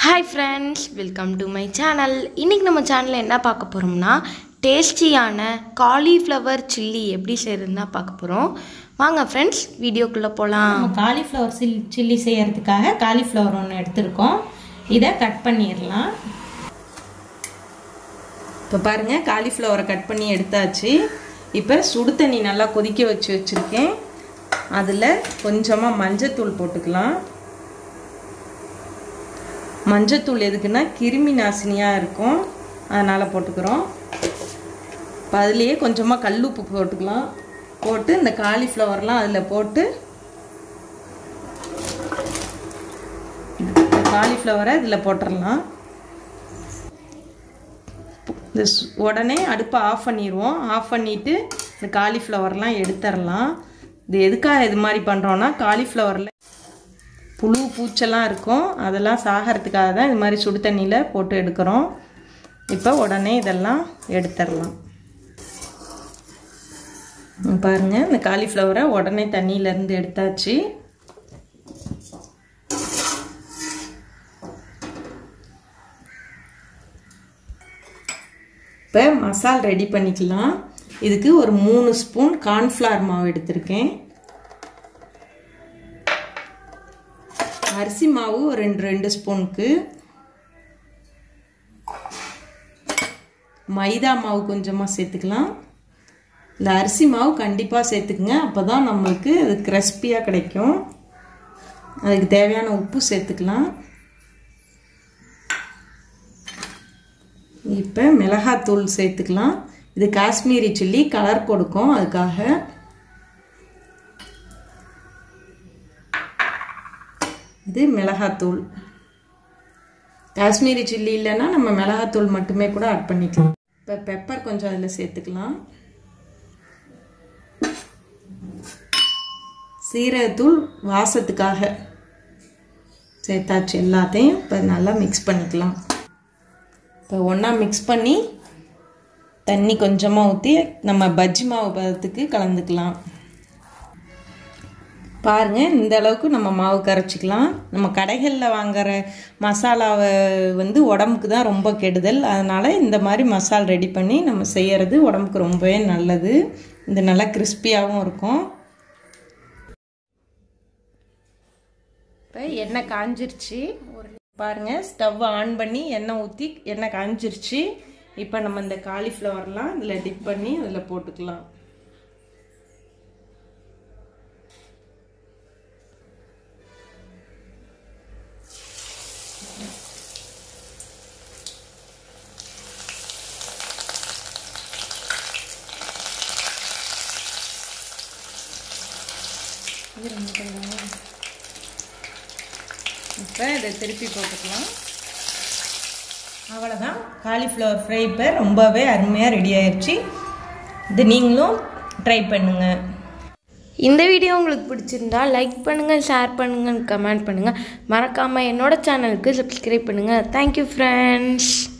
hi friends welcome to my channel இன்றைக்கி நம்ம சேனலில் என்ன பார்க்க போகிறோம்னா டேஸ்டியான காலிஃப்ளவர் சில்லி எப்படி செய்கிறதுன்னு தான் பார்க்க போகிறோம் வாங்க ஃப்ரெண்ட்ஸ் வீடியோக்குள்ளே போகலாம் நம்ம காலிஃப்ளவர் சில் சில்லி செய்யறதுக்காக காலிஃப்ளவர் ஒன்று எடுத்திருக்கோம் இதை கட் பண்ணிடலாம் இப்போ பாருங்கள் காலிஃப்ளவரை கட் பண்ணி எடுத்தாச்சு இப்போ சுடு தண்ணி நல்லா கொதிக்க வச்சு வச்சுருக்கேன் அதில் கொஞ்சமாக மஞ்சத்தூள் போட்டுக்கலாம் மஞ்சத்தூள் எதுக்குன்னா கிருமி நாசினியாக இருக்கும் அதனால் போட்டுக்கிறோம் இப்போ அதுலேயே கொஞ்சமாக கல் உப்பு போட்டுக்கலாம் போட்டு இந்த காலிஃப்ளவர்லாம் அதில் போட்டு காலிஃப்ளவரை இதில் போட்டுடலாம் இந்த சு- உடனே அடுப்பை ஆஃப் பண்ணிடுவோம் ஆஃப் பண்ணிவிட்டு இந்த காலிஃப்ளவர்லாம் எடுத்துடலாம் இது எதுக்காக இது மாதிரி பண்ணுறோன்னா காலிஃப்ளவரில் புழு பூச்செல்லாம் இருக்கும் அதெல்லாம் சாகிறதுக்காக தான் இது மாதிரி சுடு தண்ணியில் போட்டு எடுக்கிறோம் இப்போ உடனே இதெல்லாம் எடுத்துடலாம் இங்க பாருங்க இந்த காலிஃப்ளவரை உடனே தண்ணியிலேருந்து எடுத்தாச்சு இப்போ மசால் ரெடி பண்ணிக்கலாம் இதுக்கு ஒரு மூணு ஸ்பூன் கார்ன்ஃப்ளவர் மாவு எடுத்திருக்கேன் அரிசி மாவு ஒரு ரெண்டு ரெண்டு ஸ்பூனுக்கு மைதா மாவு கொஞ்சமாக சேர்த்துக்கலாம் இந்த அரிசி மாவு கண்டிப்பாக சேர்த்துக்குங்க அப்போ தான் நம்மளுக்கு அது கிறிஸ்பியாக கிடைக்கும் அதுக்கு தேவையான உப்பு சேர்த்துக்கலாம் இப்போ மிளகாத்தூள் சேர்த்துக்கலாம் இது காஷ்மீரி சில்லி கலர் கொடுக்கும் அதுக்காக இது மிளகாத்தூள் காஷ்மீரி சில்லி இல்லைன்னா நம்ம மிளகாத்தூள் மட்டுமே கூட ஆட் பண்ணிக்கலாம் இப்போ பெப்பர் கொஞ்சம் அதில் சேர்த்துக்கலாம் சீரகத்தூள் வாசத்துக்காக சேர்த்தாச்சு எல்லாத்தையும் இப்போ நல்லா மிக்ஸ் பண்ணிக்கலாம் இப்போ ஒன்றா மிக்ஸ் பண்ணி தண்ணி கொஞ்சமாக ஊற்றி நம்ம பஜ்ஜி மாவு பதத்துக்கு கலந்துக்கலாம் பாருங்க இந்த அளவுக்கு நம்ம மாவு கரைச்சிக்கலாம் நம்ம கடைகளில் வாங்குற மசாலாவை வந்து உடம்புக்கு தான் ரொம்ப கெடுதல் அதனால் இந்த மாதிரி மசால் ரெடி பண்ணி நம்ம செய்யறது உடம்புக்கு ரொம்பவே நல்லது இது நல்லா கிறிஸ்பியாகவும் இருக்கும் இப்போ எண்ணெய் காஞ்சிருச்சு ஒரு பாருங்க ஸ்டவ் ஆன் பண்ணி எண்ணெய் ஊற்றி எண்ணெய் காஞ்சிருச்சு இப்போ நம்ம இந்த காலிஃப்ளவர்லாம் இதில் டிப் பண்ணி அதில் போட்டுக்கலாம் இப்போ இதை திருப்பி போட்டுக்கலாம் அவ்வளோதான் காலிஃப்ளவர் ஃப்ரை இப்போ ரொம்பவே அருமையாக ரெடி ஆயிடுச்சு இது நீங்களும் ட்ரை பண்ணுங்கள் இந்த வீடியோ உங்களுக்கு பிடிச்சிருந்தா லைக் பண்ணுங்கள் ஷேர் பண்ணுங்கள் கமெண்ட் பண்ணுங்கள் மறக்காமல் என்னோட சேனலுக்கு சப்ஸ்கிரைப் பண்ணுங்கள் தேங்க்யூ ஃப்ரெண்ட்ஸ்